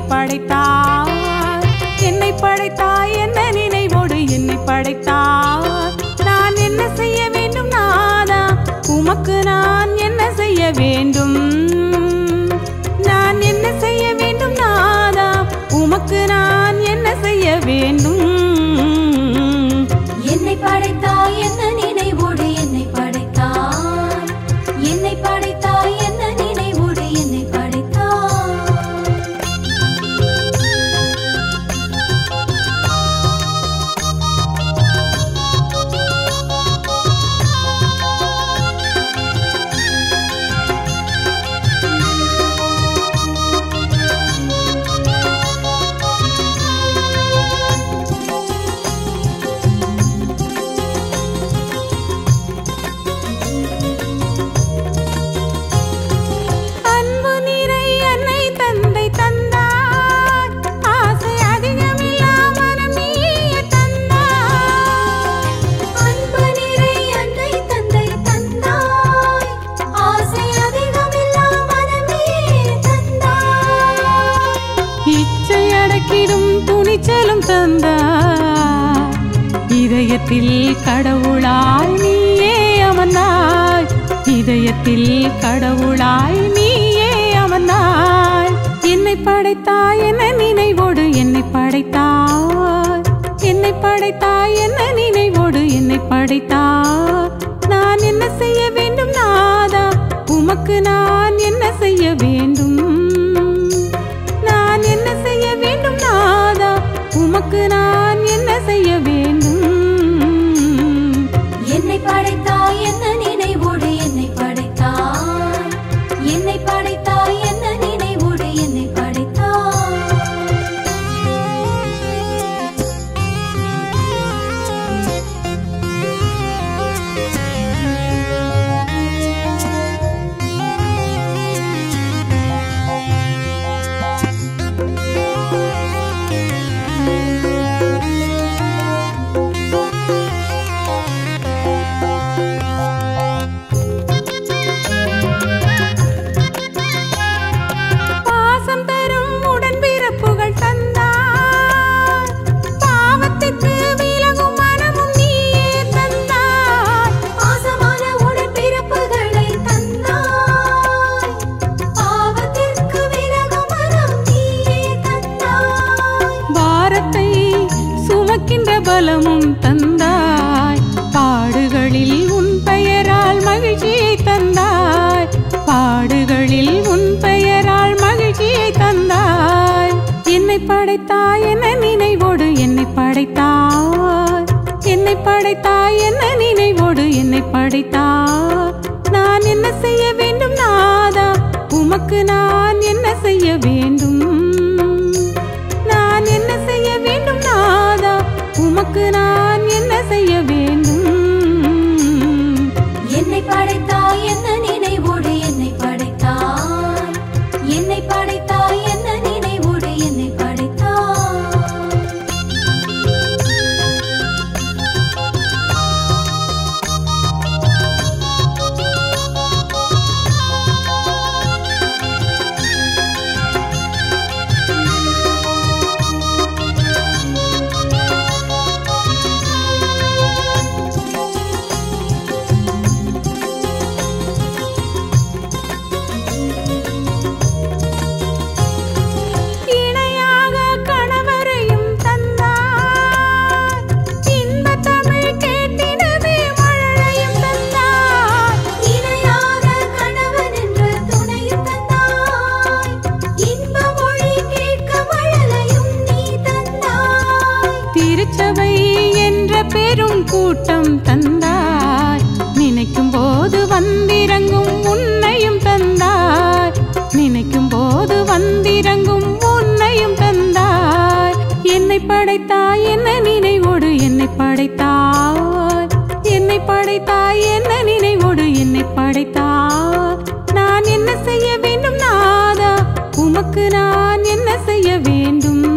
படைத்தாய் என்னை படைத்தாய் என்ன நினைவோடு என்னை படைத்தாய் நான் என்ன செய்ய வேண்டும் நாதா உமக்கு நான் என்ன செய்ய வேண்டும் நான் என்ன செய்ய வேண்டும் நாதா உமக்கு நான் என்ன செய்ய வேண்டும் என்னை படைத்தாய் என்ன நினைவோடு என்னை படைத்தாய் என்னை படைத்தாய் என்ன நினைவோடு என்னை படைத்தாய் அன்பு நிறை அன்னை தந்தை தந்தாய் ஆசை அதிகமில்லா மனம் நீயே தந்தாய் அன்பு நிறை அன்னை தந்தை தந்தாய் ஆசை அதிகமில்லா மனமே தந்தாய் இச்சை அடக்கிடும் துணிச்சலும் தந்தாய் இதயத்தில் கடவுளாய் நீயே அமர்ந்தாய் இதயத்தில் கடவுளாய் நீயே அமர்ந்தாய் என்னை படைத்தாய் என்ன நினைவோடு என்னை படைத்தாய் என்னை படைத்தாய் என்ன நினைவோடு என்னை படைத்தாய் நான் என்ன செய்ய வேண்டும் நாதா உமக்கு நான் என்ன செய்ய வேண்டும் நான் என்ன செய்ய வேண்டும் நாதா உமக்கு நான் என்ன செய்ய வேண்டும் என்னை படைத்தாய் என்ன நினைவோடு என்னை படைத்தாய் என்னை படைத்தாய் என்ன நினைவோடு என்னை படைத்தாய் பாசம் தரும் உடன்பிறப்புகள் தந்தாய் பாவத்துக்கு விலகும் மனமும் நீயே தந்தாய் பாசமான உடன்பிறப்புகளை தந்தாய் பாவத்திற்கு விலகும் மனம் நீயே தந்தாய் பாரத்தை சுமக்கின்ற பலமும் தந்தாய் பாடுகளில் உன் பெயரால் மகிழ்ச்சியை தந்தாய் பாடுகளில் உன் பெயரால் மகிழ்ச்சியை தந்தாய் என்னை படைத்தாய் என்ன நினைவோடு என்னை படைத்தாய் என்னை படைத்தாய் என்ன நினைவோடு என்னை படைத்தாய் நான் என்ன செய்ய வேண்டும் நாதா உமக்கு நான் என்ன செய்ய வேண்டும் நான் என்ன செய்ய வேண்டும் நாதா உமக்கு நான் என்ன செய்ய வேண்டும் என்னை படைத்தாய் என்ன நினைவோடு என்னை படைத்தாய் என்னை படைத்தாய் என்ன நினைவோடு என்னை படைத்தாய் இணையாக கணவரையும் தந்தாய் இன்பத் தமிழ் கேட்டிடவே மழலையும் தந்தாய் இணையாக கணவன் என்ற துணையும் தந்தாய் இன்ப மொழி கேட்க மழலையும் நீ தந்தாய் திருச்சபை என்ற பெரும் கூட்டம் தந்தாய் நினைக்கும் போது வந்திறங்கும் உன்னையும் தந்தாய் நினைக்கும் போது வந்திறங்கும் உன்னையும் தந்தாய் என்னை படைத்தாய் என்ன நினைவோடு என்னை படைத்தாய் என்னை படைத்தாய் என்ன நினைவோடு என்னை படைத்தாய் நான் என்ன செய்ய வேண்டும் நாதா உமக்கு நான் என்ன செய்ய வேண்டும்